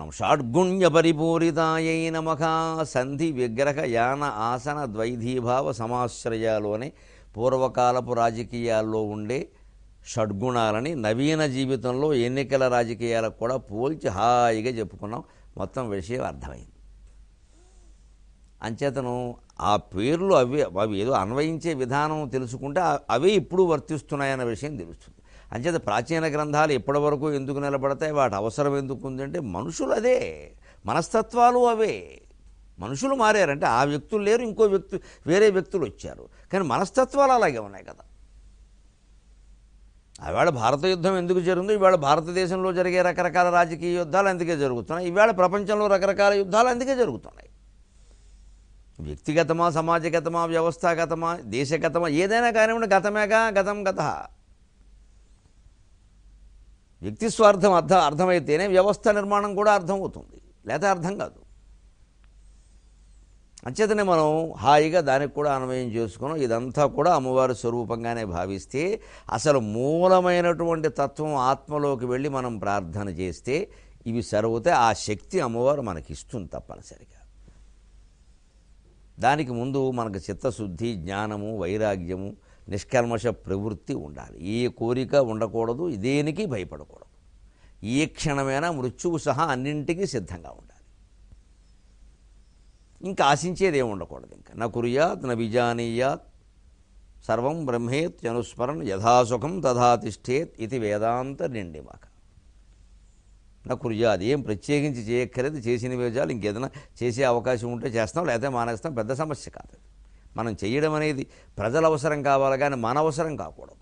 షాడ్గుణ్య పరిపూరితాయై నమః సంధి విగ్రహ యాన ఆసన ద్వైధీభావ సమాశ్రయాలోనే పూర్వకాలపు రాజకీయాల్లో ఉండే షడ్గుణాలని నవీన జీవితంలో ఎన్నికల రాజకీయాలకు కూడా పోల్చి హాయిగా చెప్పుకున్నాం మొత్తం విషయం అర్థమైంది అంచేతను ఆ పేర్లు అవి అవి ఏదో అన్వయించే విధానం తెలుసుకుంటే ఆ- అవే ఇప్పుడు వర్తిస్తున్నాయన్న విషయం తెలుస్తుంది అంచేత ప్రాచీన గ్రంథాలు ఎప్పటి వరకు ఎందుకు నిలబడతాయి వాటి అవసరం ఎందుకు ఉందంటే మనుషులు అదే మనస్తత్వాలు అవే మనుషులు మారారంటే ఆ వ్యక్తులు లేరు ఇంకో వ్యక్తి వేరే వ్యక్తులు వచ్చారు కానీ మనస్తత్వాలు అలాగే ఉన్నాయి కదా ఇవాళ భారత యుద్ధం ఎందుకు జరుగుతుందో ఇవాళ భారతదేశంలో జరిగే రకరకాల రాజకీయ యుద్ధాలు అందుకే జరుగుతున్నాయి ఇవాళ ప్రపంచంలో రకరకాల యుద్ధాలు అందుకే జరుగుతున్నాయి వ్యక్తిగతమా సమాజగతమా వ్యవస్థాగతమా దేశగతమా ఏదైనా కానివ్వండి గతమేగా గతం గత వ్యక్తి స్వార్థం అర్థం అర్థమైతేనే వ్యవస్థ నిర్మాణం కూడా అర్థమవుతుంది లేదా అర్థం కాదు అంచేతనే మనం హాయిగా దానికి కూడా అన్వయం చేసుకున్నాం ఇదంతా కూడా అమ్మవారి స్వరూపంగానే భావిస్తే అసలు మూలమైనటువంటి తత్వం ఆత్మలోకి వెళ్ళి మనం ప్రార్థన చేస్తే ఇవి సరిగితే ఆ శక్తి అమ్మవారు మనకి ఇస్తుంది తప్పనిసరిగా దానికి ముందు మనకు చిత్తశుద్ధి జ్ఞానము వైరాగ్యము నిష్కల్మష ప్రవృత్తి ఉండాలి ఏ కోరిక ఉండకూడదు దేనికి భయపడకూడదు ఏ క్షణమైనా మృత్యువు సహా అన్నింటికీ సిద్ధంగా ఉండాలి ఇంకా ఆశించేది ఏమి ఉండకూడదు ఇంకా నా కుర్యాత్ నా విజానీయాత్ సర్వం బ్రహ్మేత్ అనుస్మరణ యథాసుఖం తథా తిష్టేత్ ఇది వేదాంత నిండిమాక నా కుర్యాది ఏం ప్రత్యేకించి చేయక్కర్లేదు చేసిన వేజాలు ఇంకేదైనా చేసే అవకాశం ఉంటే చేస్తాం లేకపోతే మానేస్తాం పెద్ద సమస్య కాదు అది. మనం చేయడం అనేది ప్రజల అవసరం కావాలి కానీ మన అవసరం కాకూడదు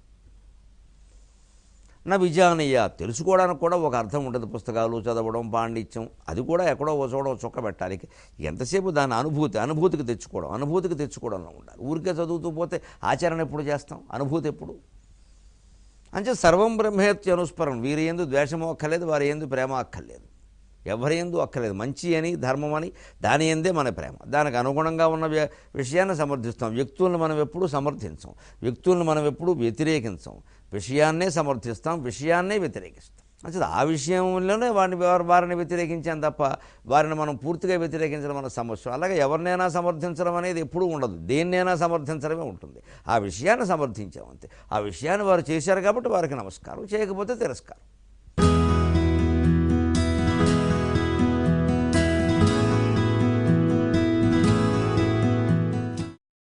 నా విజయానయ్య తెలుసుకోవడానికి కూడా ఒక అర్థం ఉంటుంది పుస్తకాలు చదవడం పాండిత్యం అది కూడా ఎక్కడో ఓ చోట ఓ చుక్క పెట్టాలి ఎంతసేపు దాని అనుభూతి అనుభూతికి తెచ్చుకోవడం అనుభూతికి తెచ్చుకోవడంలో ఉండాలి ఊరికే చదువుతూ పోతే ఆచరణ ఎప్పుడు చేస్తాం అనుభూతి ఎప్పుడు అంటే సర్వం బ్రహ్మేత్య అనుస్మరణ వీరి ఎందు ద్వేషము అక్కర్లేదు వారి ఎందు ప్రేమ అక్కర్లేదు ఎవరి ఎందు అక్కర్లేదు మంచి అని ధర్మం అని దాని ఎందే మన ప్రేమ దానికి అనుగుణంగా ఉన్న వ్య- విషయాన్ని సమర్థిస్తాం వ్యక్తులను మనం ఎప్పుడూ సమర్థించం వ్యక్తులను మనం ఎప్పుడూ వ్యతిరేకించం విషయాన్నే సమర్థిస్తాం విషయాన్నే వ్యతిరేకిస్తాం అంటే ఆ విషయంలోనే వారిని వారి- వారిని వ్యతిరేకించాం తప్ప వారిని మనం పూర్తిగా వ్యతిరేకించడం మన సమస్య అలాగే ఎవరినైనా సమర్థించడం అనేది ఎప్పుడూ ఉండదు దేన్నైనా సమర్థించడమే ఉంటుంది ఆ విషయాన్ని సమర్థించాం అంతే ఆ విషయాన్ని వారు చేశారు కాబట్టి వారికి నమస్కారం చేయకపోతే తిరస్కారం